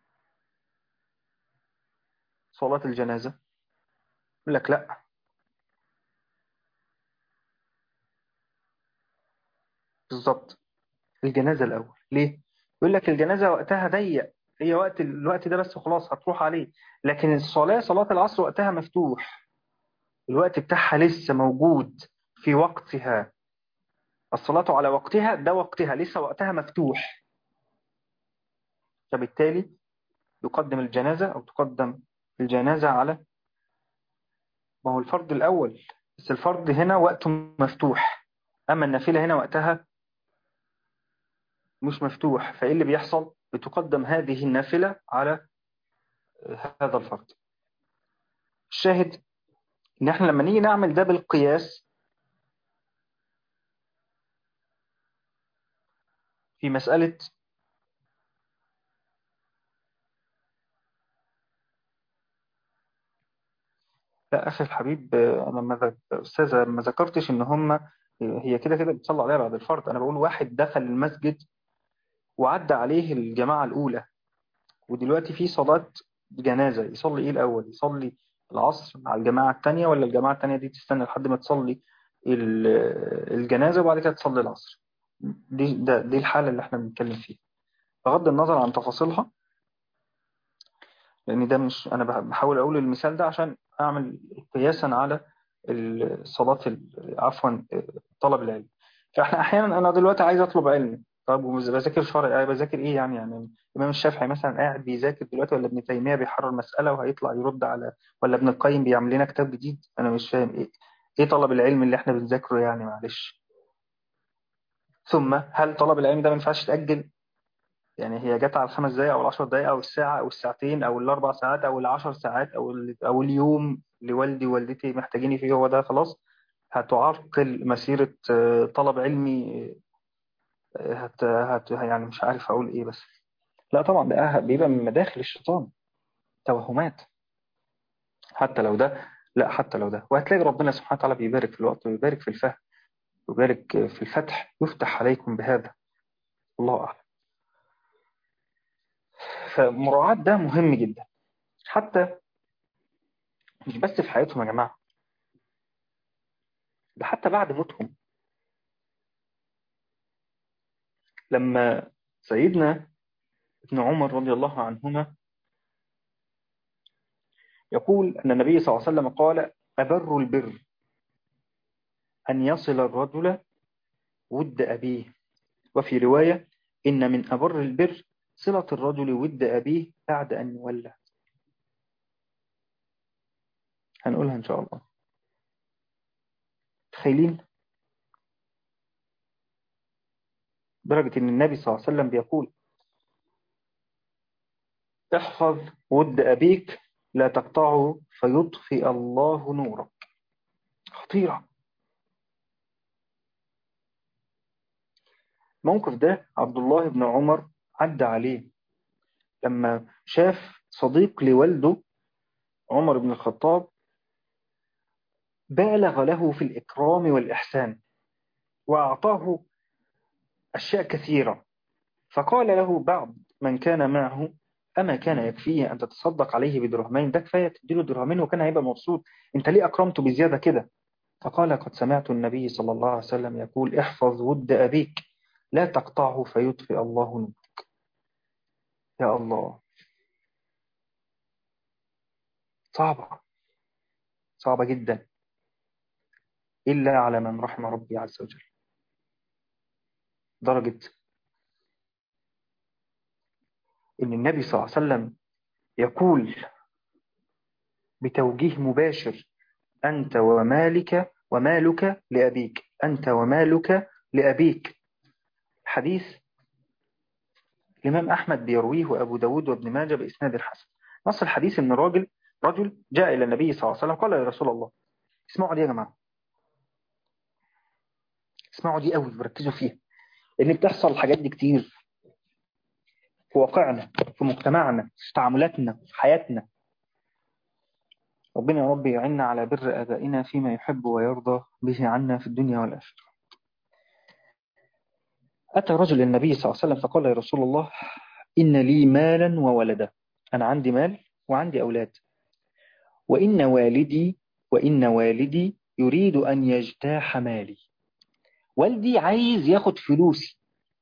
صلاة الجنازة يقول لك لا بالظبط الجنازة الأول ليه؟ يقول لك الجنازة وقتها ضيق هي وقت الوقت ده بس وخلاص هتروح عليه لكن الصلاة صلاة العصر وقتها مفتوح الوقت بتاعها لسه موجود في وقتها الصلاة على وقتها ده وقتها لسه وقتها مفتوح فبالتالي يقدم الجنازة أو تقدم الجنازة على ما هو الفرض الأول بس الفرض هنا وقته مفتوح أما النافلة هنا وقتها مش مفتوح فإيه اللي بيحصل بتقدم هذه النافلة على هذا الفرض الشاهد إن إحنا لما نيجي نعمل ده بالقياس في مسألة لا أخي الحبيب أنا ما أستاذة ما ذكرتش إن هم هي كده كده بتصلى عليها بعد الفرض أنا بقول واحد دخل المسجد وعدى عليه الجماعة الأولى ودلوقتي في صلاة جنازة يصلي إيه الأول يصلي العصر مع الجماعة التانية ولا الجماعة التانية دي تستنى لحد ما تصلي الجنازة وبعد كده تصلي العصر دي, ده دي الحالة اللي احنا بنتكلم فيها بغض النظر عن تفاصيلها لأن ده مش أنا بحاول أقول المثال ده عشان أعمل قياسا على الصلاة عفوا طلب العلم فإحنا أحيانا أنا دلوقتي عايز أطلب علم طب وبذاكر شرعي بذاكر إيه يعني يعني الإمام الشافعي مثلا قاعد بيذاكر دلوقتي ولا ابن تيمية بيحرر مسألة وهيطلع يرد على ولا ابن القيم بيعمل لنا كتاب جديد أنا مش فاهم إيه إيه طلب العلم اللي إحنا بنذاكره يعني معلش ثم هل طلب العلم ده ما ينفعش يتأجل يعني هي جت على الخمس دقايق او العشر دقايق او الساعة او الساعتين او الاربع ساعات او العشر ساعات او او اليوم لوالدي ووالدتي محتاجيني فيه هو ده خلاص هتعرقل مسيرة طلب علمي هت, هت يعني مش عارف اقول ايه بس لا طبعا ده بيبقى من مداخل الشيطان توهمات حتى لو ده لا حتى لو ده وهتلاقي ربنا سبحانه وتعالى بيبارك في الوقت ويبارك في الفهم ويبارك في الفتح يفتح عليكم بهذا الله أعلم فمراعاة ده مهم جدا حتى مش بس في حياتهم يا جماعة ده حتى بعد موتهم لما سيدنا ابن عمر رضي الله عنهما يقول أن النبي صلى الله عليه وسلم قال أبر البر أن يصل الرجل ود أبيه وفي رواية إن من أبر البر صلة الرجل ود أبيه بعد أن يولى هنقولها إن شاء الله تخيلين درجة أن النبي صلى الله عليه وسلم بيقول احفظ ود أبيك لا تقطعه فيطفئ الله نورك خطيرة الموقف ده عبد الله بن عمر عدى عليه لما شاف صديق لوالده عمر بن الخطاب بالغ له في الإكرام والإحسان وأعطاه أشياء كثيرة فقال له بعض من كان معه أما كان يكفيه أن تتصدق عليه بدرهمين ده كفاية تديله درهمين وكان هيبقى مبسوط أنت ليه أكرمته بزيادة كده فقال قد سمعت النبي صلى الله عليه وسلم يقول احفظ ود أبيك لا تقطعه فيطفئ الله نورك يا الله صعبة صعبة جدا إلا على من رحم ربي عز وجل درجة إن النبي صلى الله عليه وسلم يقول بتوجيه مباشر أنت ومالك ومالك لأبيك أنت ومالك لأبيك حديث الإمام أحمد بيرويه وأبو داود وابن ماجه بإسناد الحسن نص الحديث أن الراجل رجل جاء إلى النبي صلى الله عليه وسلم قال يا رسول الله اسمعوا دي يا جماعة اسمعوا دي قوي وركزوا فيها لأن بتحصل الحاجات دي كتير في واقعنا في مجتمعنا في تعاملاتنا في حياتنا ربنا يا رب يعيننا على بر آبائنا فيما يحب ويرضى به عنا في الدنيا والآخرة أتى رجل النبي صلى الله عليه وسلم فقال يا رسول الله إن لي مالا وولدا أنا عندي مال وعندي أولاد وإن والدي وإن والدي يريد أن يجتاح مالي والدي عايز ياخد فلوسي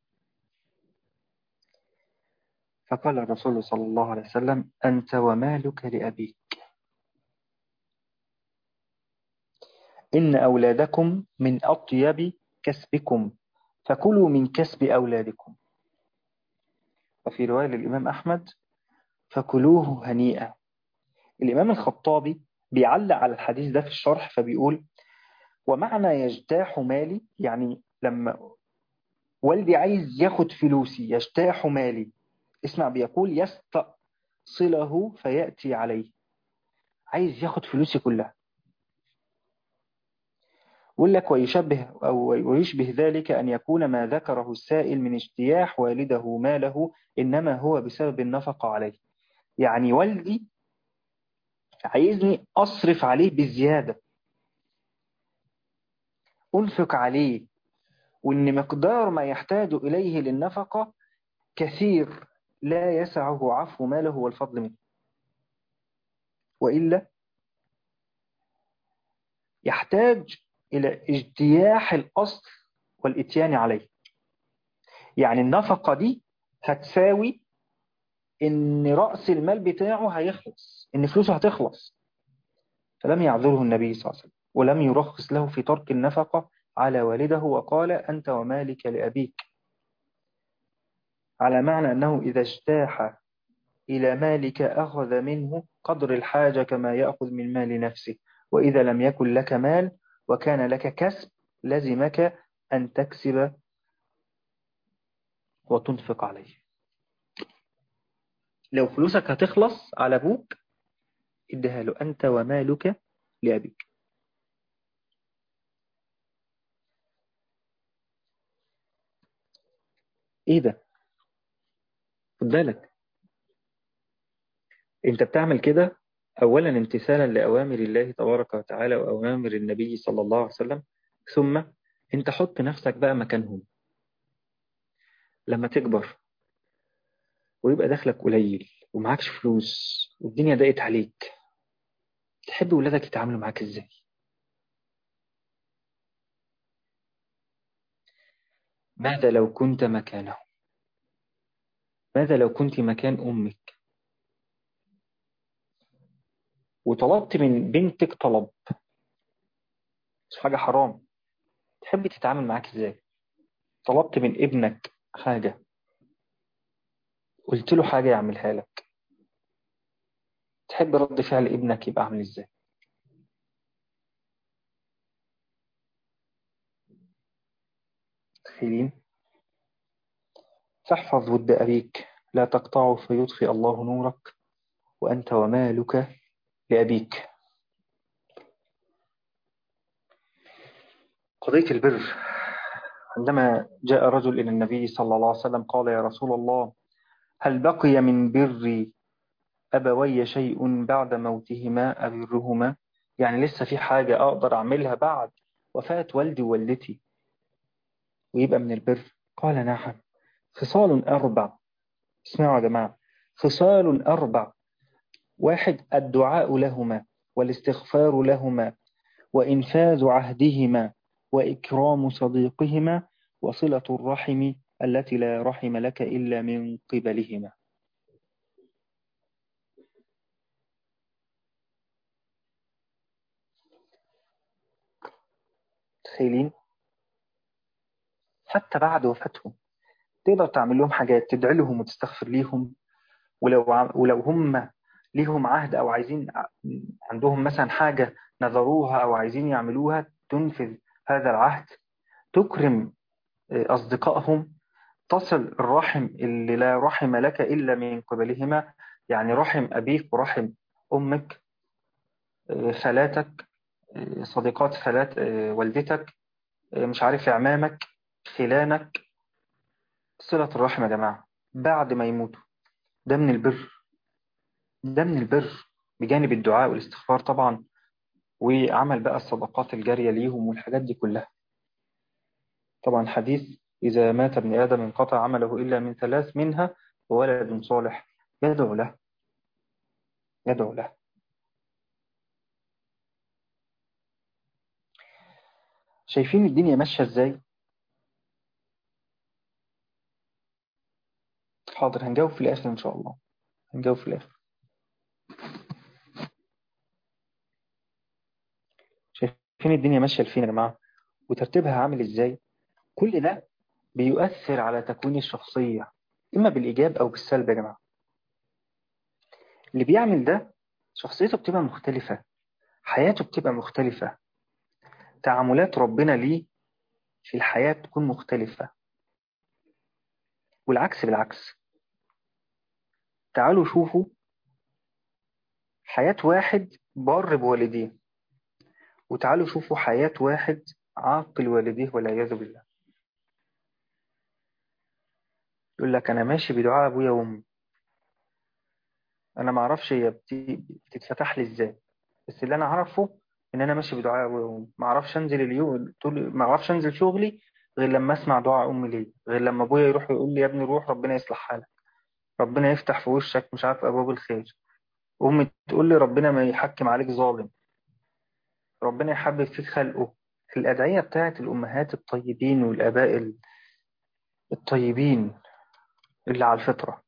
فقال الرسول صلى الله عليه وسلم أنت ومالك لأبيك إن أولادكم من أطيب كسبكم فكلوا من كسب أولادكم وفي رواية للإمام أحمد فكلوه هنيئا الإمام الخطابي بيعلق على الحديث ده في الشرح فبيقول ومعنى يجتاح مالي يعني لما والدي عايز ياخد فلوسي يجتاح مالي اسمع بيقول يستأصله فيأتي عليه عايز ياخد فلوسي كلها يقول لك ويشبه أو ويشبه ذلك أن يكون ما ذكره السائل من اجتياح والده ماله إنما هو بسبب النفقة عليه يعني والدي عايزني أصرف عليه بزيادة أنفق عليه وإن مقدار ما يحتاج إليه للنفقة كثير لا يسعه عفو ماله والفضل منه وإلا يحتاج إلى اجتياح الأصل والإتيان عليه يعني النفقة دي هتساوي إن رأس المال بتاعه هيخلص إن فلوسه هتخلص فلم يعذره النبي صلى الله عليه وسلم ولم يرخص له في ترك النفقة على والده وقال أنت ومالك لأبيك على معنى أنه إذا اجتاح إلى مالك أخذ منه قدر الحاجة كما يأخذ من مال نفسه وإذا لم يكن لك مال وكان لك كسب لزمك أن تكسب وتنفق عليه لو فلوسك هتخلص على أبوك اديها له أنت ومالك لأبيك ايه ده خد بالك انت بتعمل كده اولا امتثالا لاوامر الله تبارك وتعالى واوامر النبي صلى الله عليه وسلم ثم انت حط نفسك بقى مكانهم لما تكبر ويبقى دخلك قليل ومعكش فلوس والدنيا ضاقت عليك تحب ولادك يتعاملوا معاك ازاي ماذا لو كنت مكانه ماذا لو كنت مكان أمك وطلبت من بنتك طلب مش حاجة حرام تحب تتعامل معاك ازاي طلبت من ابنك حاجة قلت له حاجة يعملها لك تحب رد فعل ابنك يبقى عامل ازاي تخيلين فاحفظ ود أبيك لا تقطعه فيطفئ الله نورك وأنت ومالك لأبيك قضية البر عندما جاء رجل إلى النبي صلى الله عليه وسلم قال يا رسول الله هل بقي من بري أبوي شيء بعد موتهما أبرهما يعني لسه في حاجة أقدر أعملها بعد وفاة والدي ووالدتي ويبقى من البر قال نعم خصال أربع اسمعوا يا جماعة خصال أربع واحد الدعاء لهما والاستغفار لهما وإنفاذ عهدهما وإكرام صديقهما وصلة الرحم التي لا رحم لك إلا من قبلهما تخيلين حتى بعد وفاتهم تقدر تعمل لهم حاجات تدعي لهم وتستغفر ليهم ولو ولو هم ليهم عهد او عايزين عندهم مثلا حاجة نذروها او عايزين يعملوها تنفذ هذا العهد تكرم اصدقائهم تصل الرحم اللي لا رحم لك الا من قبلهما يعني رحم ابيك ورحم امك خالاتك صديقات خالات والدتك مش عارف اعمامك خلانك صلة الرحم يا جماعة بعد ما يموتوا ده من البر ده من البر بجانب الدعاء والاستغفار طبعا وعمل بقى الصدقات الجارية ليهم والحاجات دي كلها طبعا حديث إذا مات ابن آدم انقطع عمله إلا من ثلاث منها وولد صالح يدعو له يدعو له شايفين الدنيا ماشية ازاي حاضر هنجاوب في الآخر إن شاء الله هنجاوب في الآخر شايفين الدنيا ماشية لفين يا جماعة وترتيبها عامل ازاي كل ده بيؤثر على تكوين الشخصية إما بالإيجاب أو بالسلب يا جماعة اللي بيعمل ده شخصيته بتبقى مختلفة حياته بتبقى مختلفة تعاملات ربنا ليه في الحياة بتكون مختلفة والعكس بالعكس تعالوا شوفوا حياة واحد بار بوالديه وتعالوا شوفوا حياة واحد عاقل والديه والعياذ بالله يقول لك أنا ماشي بدعاء أبويا وأمي أنا ما أعرفش هي بتتفتح لي إزاي بس اللي أنا أعرفه إن أنا ماشي بدعاء أبويا وأمي ما أعرفش أنزل اليوم ما أعرفش أنزل شغلي غير لما أسمع دعاء أمي ليه غير لما أبويا يروح يقول لي يا ابني روح ربنا يصلح حالك ربنا يفتح في وشك مش عارف أبواب الخير أمي تقول لي ربنا ما يحكم عليك ظالم ربنا يحبب فيك خلقه الأدعية بتاعت الأمهات الطيبين والآباء الطيبين اللي على الفطرة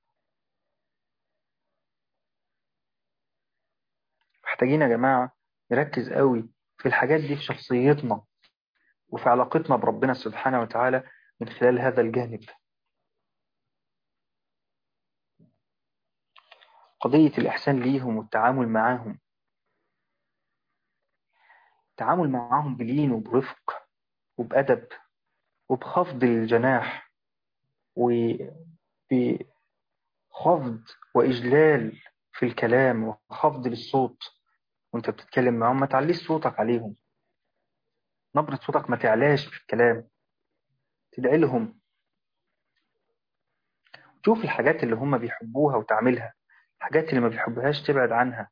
محتاجين يا جماعة نركز قوي في الحاجات دي في شخصيتنا وفي علاقتنا بربنا سبحانه وتعالى من خلال هذا الجانب قضية الإحسان ليهم والتعامل معاهم التعامل معاهم بلين وبرفق وبأدب وبخفض الجناح وبخفض وإجلال في الكلام وخفض للصوت وانت بتتكلم معاهم ما تعليش صوتك عليهم نبرة صوتك ما تعلاش في الكلام تدعي لهم شوف الحاجات اللي هم بيحبوها وتعملها الحاجات اللي ما بيحبوهاش تبعد عنها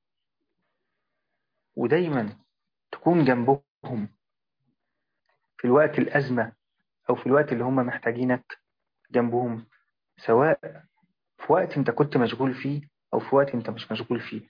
ودايما تكون جنبهم في الوقت الأزمة أو في الوقت اللي هم محتاجينك جنبهم سواء في وقت انت كنت مشغول فيه أو في وقت انت مش مشغول فيه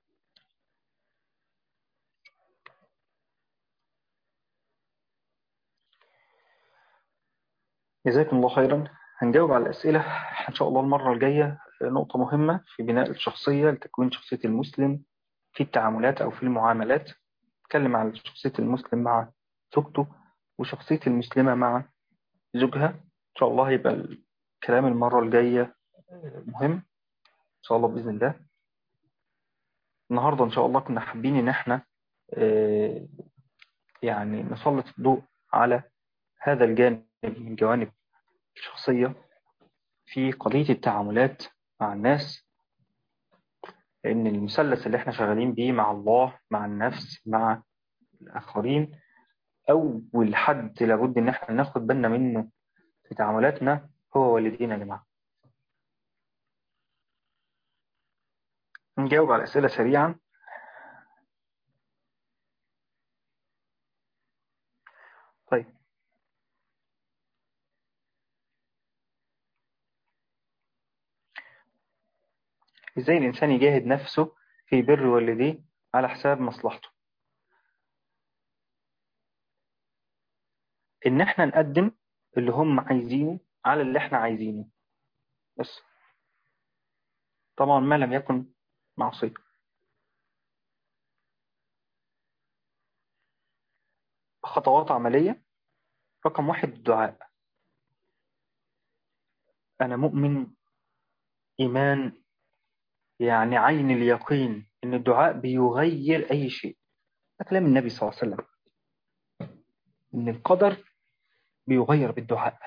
جزاكم الله خيرا هنجاوب على الأسئلة إن شاء الله المرة الجاية نقطة مهمة في بناء الشخصية لتكوين شخصية المسلم في التعاملات أو في المعاملات نتكلم عن شخصية المسلم مع زوجته وشخصية المسلمة مع زوجها إن شاء الله يبقى الكلام المرة الجاية مهم إن شاء الله بإذن الله النهاردة إن شاء الله كنا حابين إن إحنا يعني نسلط الضوء على هذا الجانب من جوانب الشخصية في قضية التعاملات مع الناس لأن المثلث اللي احنا شغالين بيه مع الله مع النفس مع الآخرين أول حد لابد إن احنا ناخد بالنا منه في تعاملاتنا هو والدينا يا جماعة نجاوب على الأسئلة سريعا طيب ازاي الإنسان يجاهد نفسه في بر والديه على حساب مصلحته إن احنا نقدم اللي هم عايزينه على اللي احنا عايزينه بس طبعا ما لم يكن معصية خطوات عملية رقم واحد الدعاء أنا مؤمن إيمان يعني عين اليقين إن الدعاء بيغير أي شيء ده كلام النبي صلى الله عليه وسلم إن القدر بيغير بالدعاء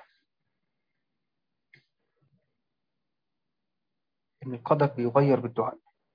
إن القدر بيغير بالدعاء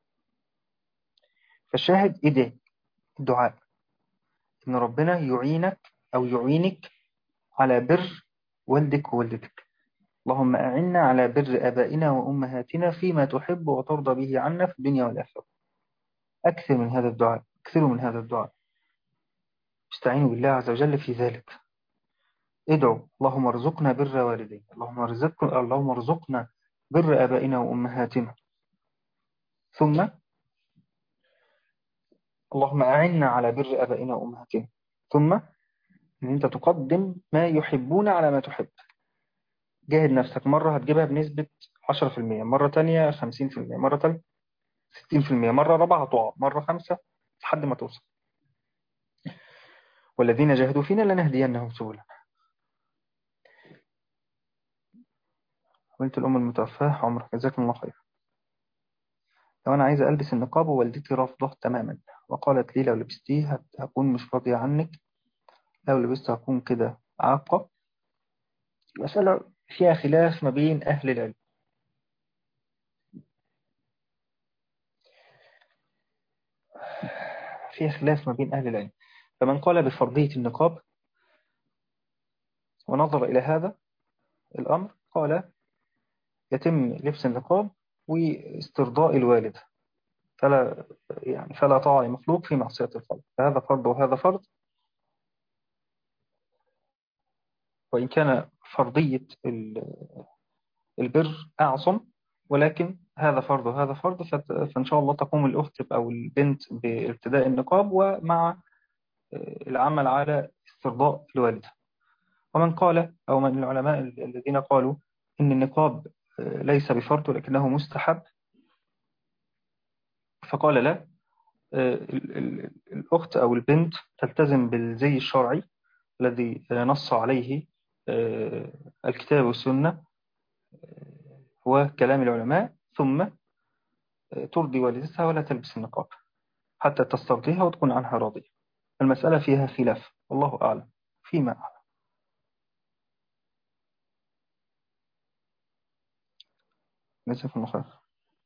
فالشاهد إيه ده الدعاء إن ربنا يعينك أو يعينك على بر والدك ووالدتك اللهم أعنا على بر آبائنا وأمهاتنا فيما تحب وترضى به عنا في الدنيا والآخرة أكثر من هذا الدعاء أكثروا من هذا الدعاء استعينوا بالله عز وجل في ذلك ادعوا اللهم ارزقنا بر والدينا اللهم ارزقنا اللهم ارزقنا بر آبائنا وأمهاتنا ثم اللهم أعنا على بر آبائنا وأمهاتنا ثم إن أنت تقدم ما يحبون على ما تحب جاهد نفسك مرة هتجيبها بنسبة 10% مرة تانية 50% مرة تالتة 60% مرة رابعة هتقع مرة خمسة لحد ما توصل والذين جاهدوا فينا لنهدينهم سبلنا قلت الأم المتوفاة عمرك جزاكم الله خير لو أنا عايزة ألبس النقاب ووالدتي رافضة تماما وقالت لي لو لبستيه هكون مش راضية عنك لو لبست هكون كده عاقة مسألة فيها خلاف ما بين أهل العلم فيها خلاف ما بين أهل العلم فمن قال بفرضية النقاب ونظر إلى هذا الأمر قال يتم لبس النقاب واسترضاء الوالد فلا يعني فلا طاعة لمخلوق في معصية الخالق فهذا فرض وهذا فرض وإن كان فرضية البر أعظم ولكن هذا فرض وهذا فرض فإن شاء الله تقوم الأخت أو البنت بارتداء النقاب ومع العمل على استرضاء الوالد ومن قال أو من العلماء الذين قالوا إن النقاب ليس بفرض ولكنه مستحب فقال لا الأخت أو البنت تلتزم بالزي الشرعي الذي نص عليه الكتاب والسنة وكلام العلماء ثم ترضي والدتها ولا تلبس النقاب حتى تسترضيها وتكون عنها راضية المسألة فيها خلاف والله أعلم فيما أعلم جزاكم الله خير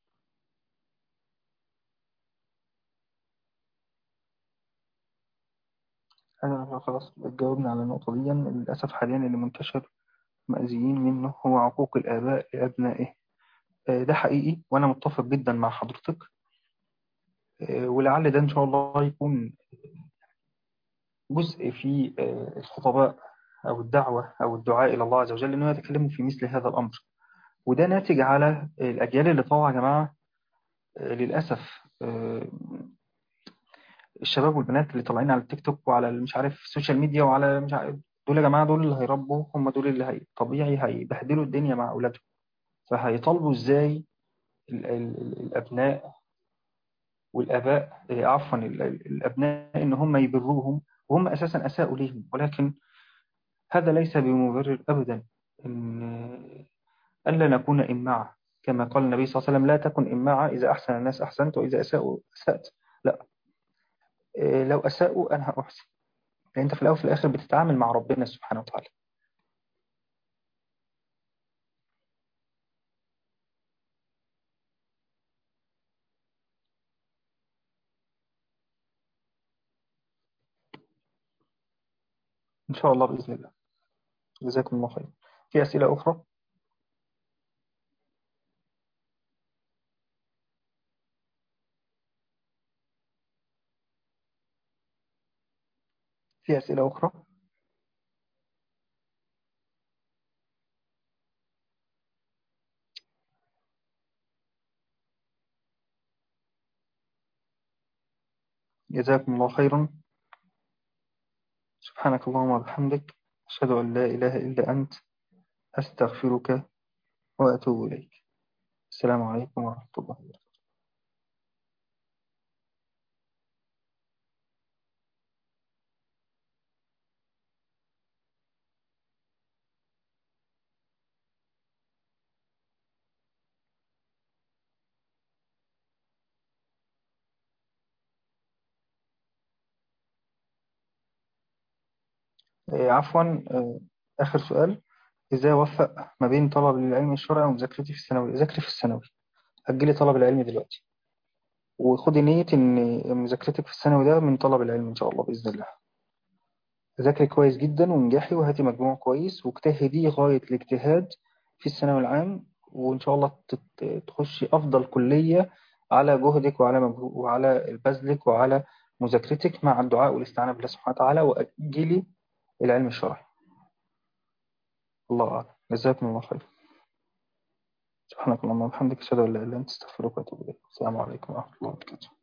أنا خلاص جاوبنا على النقطة دي للأسف حاليا اللي منتشر مأذيين منه هو عقوق الآباء لأبنائه ده حقيقي وأنا متفق جدا مع حضرتك ولعل ده إن شاء الله يكون جزء في الخطباء أو الدعوة أو الدعاء إلى الله عز وجل أنه يتكلموا في مثل هذا الأمر وده ناتج على الأجيال اللي طالعة يا جماعة للأسف الشباب والبنات اللي طالعين على التيك توك وعلى مش عارف السوشيال ميديا وعلى مش عارف دول يا جماعة دول اللي هيربوا هم دول اللي هي طبيعي هيبهدلوا الدنيا مع أولادهم فهيطالبوا إزاي ال ال الأبناء والآباء عفوا الأبناء إن هم يبروهم وهم أساسا أساءوا ليهم ولكن هذا ليس بمبرر أبدا إن ألا نكون إماعة كما قال النبي صلى الله عليه وسلم لا تكن إماعة إذا أحسن الناس أحسنت وإذا أساءوا أسأت لا لو أساءوا أنا هأحسن لأن أنت في الأول وفي الآخر بتتعامل مع ربنا سبحانه وتعالى إن شاء الله بإذن الله جزاكم الله خير في أسئلة أخرى في أسئلة أخرى جزاكم الله خيرا سبحانك اللهم وبحمدك أشهد أن لا إله إلا أنت أستغفرك وأتوب إليك السلام عليكم ورحمة الله وبركاته آه، عفوا آه، آخر سؤال إزاي أوفق ما بين طلب العلم الشرعي ومذاكرتي في الثانوي ذاكري في الثانوي أجلي طلب العلم دلوقتي وخدي نية إن مذاكرتك في الثانوي ده من طلب العلم إن شاء الله بإذن الله ذاكري كويس جدا وانجحي وهاتي مجموع كويس واجتهدي غاية الاجتهاد في الثانوي العام وإن شاء الله تت- تخشي أفضل كلية على جهدك وعلى مجهو- وعلى بذلك وعلى مذاكرتك مع الدعاء والاستعانة بالله سبحانه وتعالى وأجلي العلم الشرعي الله أعلم جزاكم الله خير سبحانك اللهم وبحمدك أشهد أن لا إله إلا أنت أستغفرك وأتوب إليك السلام عليكم ورحمة الله وبركاته